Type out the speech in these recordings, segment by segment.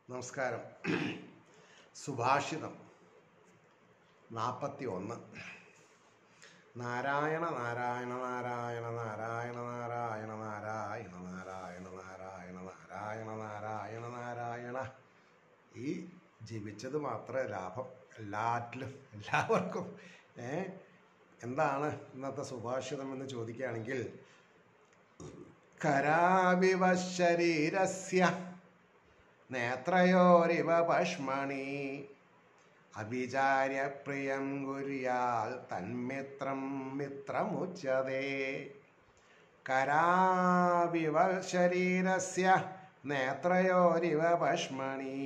നമസ്കാരം സുഭാഷിതം നാൽപ്പത്തി ഒന്ന് നാരായണ നാരായണ നാരായണ നാരായണ നാരായണ നാരായണ നാരായണ നാരായണ നാരായണ നാരായണ നാരായണ ഈ ജപിച്ചത് മാത്രമേ ലാഭം എല്ലാറ്റിലും എല്ലാവർക്കും ഏ എന്താണ് ഇന്നത്തെ സുഭാഷിതം എന്ന് ചോദിക്കുകയാണെങ്കിൽ കരാവിവ ശരീരസ്യ നേത്രയോരിവ പഷ്മണി അവിചാര്യപ്രിയം കുര്യാൽ തന്മിത്രം മിത്രമുച്ചതേ കരാവിവ ശരീരസ്യ നേത്രയോരിവ പഷ്മണി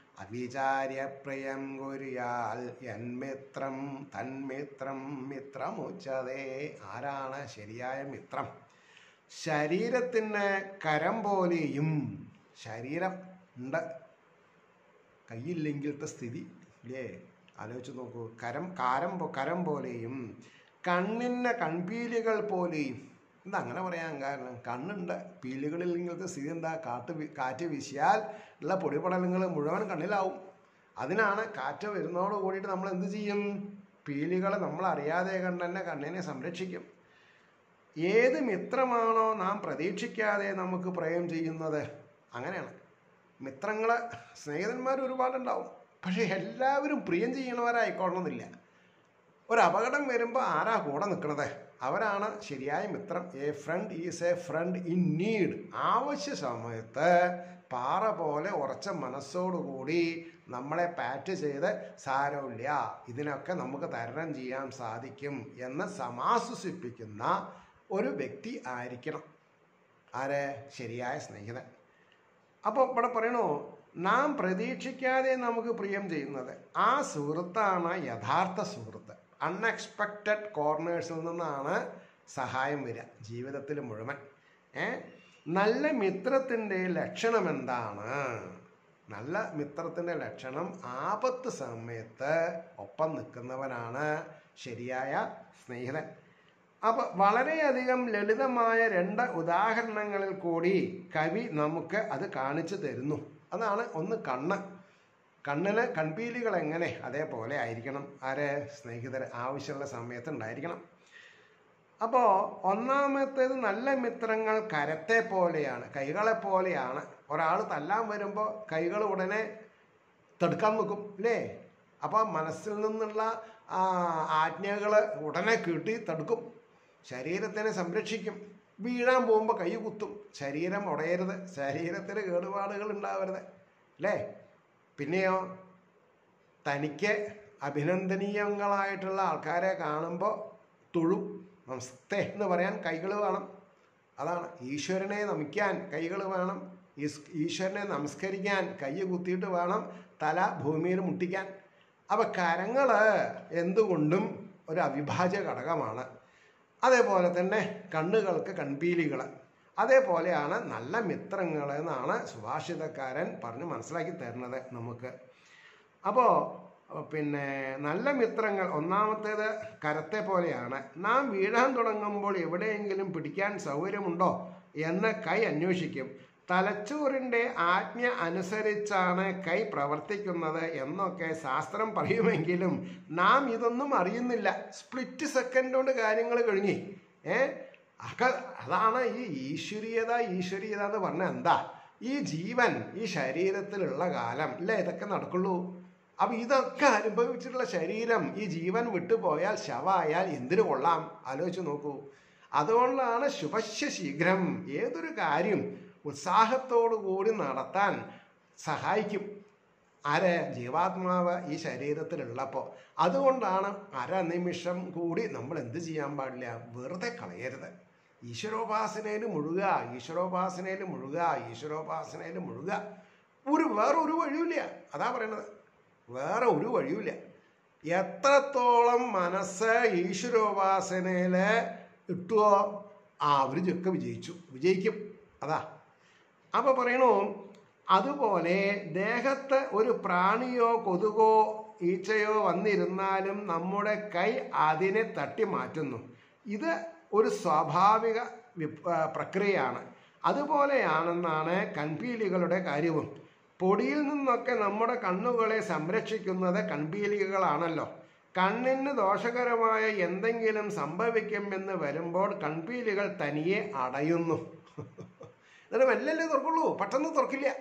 അവിചാര്യപ്രിയം കുര്യാൽ യന്മിത്രം തന്മിത്രം മിത്രമുച്ചതേ ആരാണ് ശരിയായ മിത്രം ശരീരത്തിന് കരം പോലെയും ശരീരം ഉണ്ട് കയ്യില്ലെങ്കിലത്തെ സ്ഥിതി ഇല്ലേ ആലോചിച്ച് നോക്കൂ കരം കാരം പോ- കരം പോലെയും കണ്ണിന് കൺപീലികൾ പോലെയും എന്താ അങ്ങനെ പറയാൻ കാരണം കണ്ണുണ്ട് പീലികളില്ലെങ്കിലത്തെ സ്ഥിതി എന്താ കാറ്റ് വി- കാറ്റ് വീശിയാൽ ഉള്ള പൊടിപടലങ്ങൾ മുഴുവൻ കണ്ണിലാവും അതിനാണ് കാറ്റ് വരുന്നതോട് കൂടിയിട്ട് നമ്മൾ എന്ത് ചെയ്യും പീലികളെ നമ്മൾ അറിയാതെ കണ്ട് തന്നെ കണ്ണിനെ സംരക്ഷിക്കും ഏത് മിത്രമാണോ നാം പ്രതീക്ഷിക്കാതെ നമുക്ക് പ്രയം ചെയ്യുന്നത് അങ്ങനെയാണ് മിത്രങ്ങൾ സ്നേഹിതന്മാർ ഒരുപാടുണ്ടാവും പക്ഷേ എല്ലാവരും പ്രിയം ചെയ്യണവരായിക്കൊള്ളണമെന്നില്ല ഒരു അപകടം വരുമ്പോൾ ആരാ കൂടെ നിൽക്കുന്നത് അവരാണ് ശരിയായ മിത്രം a friend is a friend in need ആവശ്യ സമയത്ത് പാറ പോലെ ഉറച്ച മനസ്സോടുകൂടി നമ്മളെ പാറ്റ് ചെയ്ത് സാരമില്ല ഇതിനൊക്കെ നമുക്ക് തരണം ചെയ്യാൻ സാധിക്കും എന്ന് സമാശ്വസിപ്പിക്കുന്ന ഒരു വ്യക്തി ആയിരിക്കണം ആരെ ശരിയായ സ്നേഹിതൻ അപ്പോൾ ഇവിടെ പറയണു നാം പ്രതീക്ഷിക്കാതെ നമുക്ക് പ്രിയം ചെയ്യുന്നത് ആ സുഹൃത്താണ് യഥാർത്ഥ സുഹൃത്ത് അൺഎക്സ്പെക്റ്റഡ് കോർണേഴ്സിൽ നിന്നാണ് സഹായം വരിക ജീവിതത്തിൽ മുഴുവൻ ഏ നല്ല മിത്രത്തിൻ്റെ ലക്ഷണം എന്താണ് നല്ല മിത്രത്തിൻ്റെ ലക്ഷണം ആപത്ത് സമയത്ത് ഒപ്പം നിൽക്കുന്നവനാണ് ശരിയായ സ്നേഹിതൻ അപ്പോൾ വളരെയധികം ലളിതമായ രണ്ട് ഉദാഹരണങ്ങളിൽ കൂടി കവി നമുക്ക് അത് കാണിച്ചു തരുന്നു അതാണ് ഒന്ന് കണ്ണ് കണ്ണിന് കൺപീലികൾ എങ്ങനെ അതേപോലെ ആയിരിക്കണം ആരെ സ്നേഹിതർ ആവശ്യമുള്ള സമയത്ത് ഉണ്ടായിരിക്കണം അപ്പോൾ ഒന്നാമത്തേത് നല്ല മിത്രങ്ങൾ കരത്തെ പോലെയാണ് കൈകളെ പോലെയാണ് ഒരാൾ തല്ലാൻ വരുമ്പോൾ കൈകൾ ഉടനെ തടുക്കാൻ നോക്കും അല്ലേ അപ്പോൾ മനസ്സിൽ നിന്നുള്ള ആജ്ഞകൾ ഉടനെ കിട്ടി തടുക്കും ശരീരത്തിനെ സംരക്ഷിക്കും വീഴാൻ പോകുമ്പോൾ കൈ കുത്തും ശരീരം ഉടയരുത് ശരീരത്തിന് കേടുപാടുകൾ ഉണ്ടാവരുത് അല്ലേ പിന്നെയോ തനിക്ക് അഭിനന്ദനീയങ്ങളായിട്ടുള്ള ആൾക്കാരെ കാണുമ്പോൾ തൊഴും നമസ്തേ എന്ന് പറയാൻ കൈകൾ വേണം അതാണ് ഈശ്വരനെ നമിക്കാൻ കൈകൾ വേണം ഈസ് ഈശ്വരനെ നമസ്കരിക്കാൻ കൈ കുത്തിയിട്ട് വേണം തല ഭൂമിയിൽ മുട്ടിക്കാൻ അപ്പം കരങ്ങൾ എന്തുകൊണ്ടും ഒരു അവിഭാജ്യ ഘടകമാണ് അതേപോലെ തന്നെ കണ്ണുകൾക്ക് കൺപീലികൾ അതേപോലെയാണ് നല്ല മിത്രങ്ങൾ എന്നാണ് സുഭാഷിതക്കാരൻ പറഞ്ഞ് മനസ്സിലാക്കി തരുന്നത് നമുക്ക് അപ്പോൾ പിന്നെ നല്ല മിത്രങ്ങൾ ഒന്നാമത്തേത് കരത്തെ പോലെയാണ് നാം വീഴാൻ തുടങ്ങുമ്പോൾ എവിടെയെങ്കിലും പിടിക്കാൻ സൗകര്യമുണ്ടോ എന്ന് കൈ അന്വേഷിക്കും തലച്ചോറിൻ്റെ ആജ്ഞ അനുസരിച്ചാണ് കൈ പ്രവർത്തിക്കുന്നത് എന്നൊക്കെ ശാസ്ത്രം പറയുമെങ്കിലും നാം ഇതൊന്നും അറിയുന്നില്ല സ്പ്ലിറ്റ് സെക്കൻഡ് കൊണ്ട് കാര്യങ്ങൾ കഴിഞ്ഞ് ഏ അക അതാണ് ഈ ഈശ്വരീയത ഈശ്വരീയത എന്ന് പറഞ്ഞാൽ എന്താ ഈ ജീവൻ ഈ ശരീരത്തിലുള്ള കാലം ഇല്ലേ ഇതൊക്കെ നടക്കുള്ളൂ അപ്പൊ ഇതൊക്കെ അനുഭവിച്ചിട്ടുള്ള ശരീരം ഈ ജീവൻ വിട്ടുപോയാൽ ശവായാൽ എന്തിനു കൊള്ളാം ആലോചിച്ച് നോക്കൂ അതുകൊണ്ടാണ് ശുഭശ്യ ശീഘ്രം ഏതൊരു കാര്യം ഉത്സാഹത്തോടു കൂടി നടത്താൻ സഹായിക്കും ആര് ജീവാത്മാവ് ഈ ശരീരത്തിലുള്ളപ്പോൾ അതുകൊണ്ടാണ് അരനിമിഷം കൂടി നമ്മൾ എന്ത് ചെയ്യാൻ പാടില്ല വെറുതെ കളയരുത് ഈശ്വരോപാസനയിൽ മുഴുക ഈശ്വരോപാസനയിൽ മുഴുക ഈശ്വരോപാസനയിൽ മുഴുക ഒരു വേറെ ഒരു വഴിയില്ല അതാ പറയണത് വേറെ ഒരു വഴിയുമില്ല എത്രത്തോളം മനസ്സ് ഈശ്വരോപാസനയിൽ ഇട്ടുവോ ആ അവരൊക്കെ വിജയിച്ചു വിജയിക്കും അതാ അപ്പോൾ പറയണു അതുപോലെ ദേഹത്ത് ഒരു പ്രാണിയോ കൊതുകോ ഈച്ചയോ വന്നിരുന്നാലും നമ്മുടെ കൈ അതിനെ തട്ടി മാറ്റുന്നു ഇത് ഒരു സ്വാഭാവിക വിപ്- ആ, പ്രക്രിയയാണ് അതുപോലെയാണെന്നാണ് കൺപീലികളുടെ കാര്യവും പൊടിയിൽ നിന്നൊക്കെ നമ്മുടെ കണ്ണുകളെ സംരക്ഷിക്കുന്നത് കൺപീലികകളാണല്ലോ കണ്ണിന് ദോഷകരമായ എന്തെങ്കിലും സംഭവിക്കുമെന്ന് വരുമ്പോൾ കൺപീലികൾ തനിയെ അടയുന്നു എന്നിട്ട് മെല്ലല്ലേ തുറക്കുള്ളൂ പെട്ടെന്ന് തുറക്കില്ല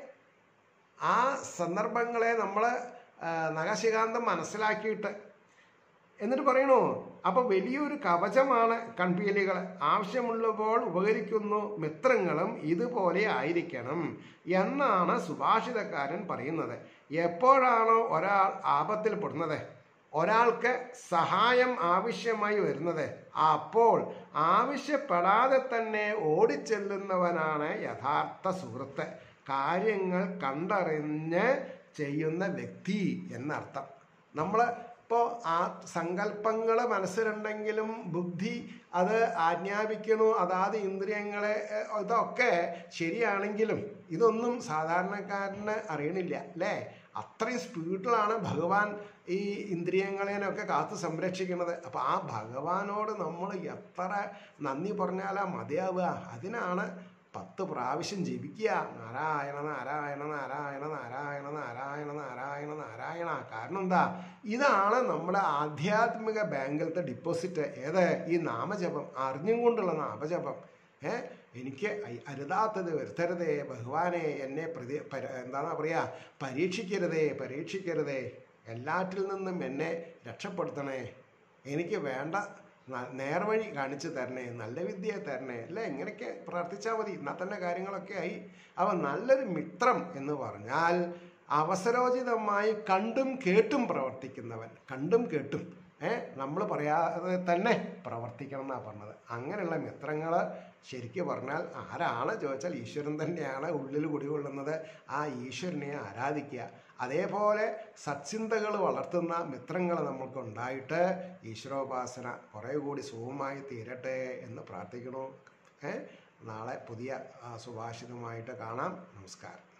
ആ സന്ദർഭങ്ങളെ നമ്മൾ നഖശികാന്തം മനസ്സിലാക്കിയിട്ട് എന്നിട്ട് പറയണു അപ്പൊ വലിയൊരു കവചമാണ് കൺപീലികൾ ആവശ്യമുള്ളപ്പോൾ ഉപകരിക്കുന്നു മിത്രങ്ങളും ഇതുപോലെ ആയിരിക്കണം എന്നാണ് സുഭാഷിതക്കാരൻ പറയുന്നത് എപ്പോഴാണോ ഒരാൾ ആപത്തിൽപ്പെടുന്നത് ഒരാൾക്ക് സഹായം ആവശ്യമായി വരുന്നത് അപ്പോൾ ആവശ്യപ്പെടാതെ തന്നെ ഓടിച്ചെല്ലുന്നവനാണ് യഥാർത്ഥ സുഹൃത്ത് കാര്യങ്ങൾ കണ്ടറിഞ്ഞ് ചെയ്യുന്ന വ്യക്തി എന്നർത്ഥം നമ്മൾ ഇപ്പോൾ ആ സങ്കല്പങ്ങൾ മനസ്സിലുണ്ടെങ്കിലും ബുദ്ധി അത് ആജ്ഞാപിക്കണു അതാത് ഇന്ദ്രിയങ്ങളെ ഏഹ്, ഇതൊക്കെ ശരിയാണെങ്കിലും ഇതൊന്നും സാധാരണക്കാരന് അറിയണില്ല അല്ലേ അത്രയും സ്പീഡിലാണ് ഭഗവാൻ ഈ ഇന്ദ്രിയങ്ങളെയൊക്കെ കാത്തു സംരക്ഷിക്കുന്നത് അപ്പം ആ ഭഗവാനോട് നമ്മൾ എത്ര നന്ദി പറഞ്ഞാലാ മതിയാവുക അതിനാണ് പത്ത് പ്രാവശ്യം ജപിക്കുക നാരായണ നാരായണ നാരായണ നാരായണ നാരായണ നാരായണ നാരായണ കാരണം എന്താ ഇതാണ് നമ്മുടെ ആധ്യാത്മിക ബാങ്കിലത്തെ ഡിപ്പോസിറ്റ് ഏത് ഈ നാമജപം അറിഞ്ഞും കൊണ്ടുള്ള നാമജപം ഏ എനിക്ക് അയ്- അരുതാത്തത് വരുത്തരുതേ ഭഗവാനെ എന്നെ പ്രതി പര- എന്താണ് പറയുക പരീക്ഷിക്കരുതേ പരീക്ഷിക്കരുതേ എല്ലാറ്റിൽ നിന്നും എന്നെ രക്ഷപ്പെടുത്തണേ എനിക്ക് വേണ്ട ന- നേർവഴി കാണിച്ചു തരണേ നല്ല വിദ്യ തരണേ അല്ലേ ഇങ്ങനെയൊക്കെ പ്രാർത്ഥിച്ചാൽ മതി എന്നാൽ തന്നെ കാര്യങ്ങളൊക്കെ ആയി അവൻ നല്ലൊരു മിത്രം എന്ന് പറഞ്ഞാൽ അവസരോചിതമായി കണ്ടും കേട്ടും പ്രവർത്തിക്കുന്നവൻ കണ്ടും കേട്ടും ഏ നമ്മൾ പറയാതെ തന്നെ പ്രവർത്തിക്കണം എന്നാണ് പറഞ്ഞത് അങ്ങനെയുള്ള മിത്രങ്ങൾ ശരിക്കും പറഞ്ഞാൽ ആരാണ് ചോദിച്ചാൽ ഈശ്വരൻ തന്നെയാണ് ഉള്ളിൽ കുടികൊള്ളുന്നത് ആ ഈശ്വരനെ ആരാധിക്കുക അതേപോലെ സത്ചിന്തകൾ വളർത്തുന്ന മിത്രങ്ങൾ നമുക്ക് ഉണ്ടായിട്ട് ഈശ്വരോപാസന കുറേ കൂടി സുഖമായി തീരട്ടെ എന്ന് പ്രാർത്ഥിക്കണു ഏ നാളെ പുതിയ ആ, സുഭാഷിതമായിട്ട് കാണാം നമസ്കാരം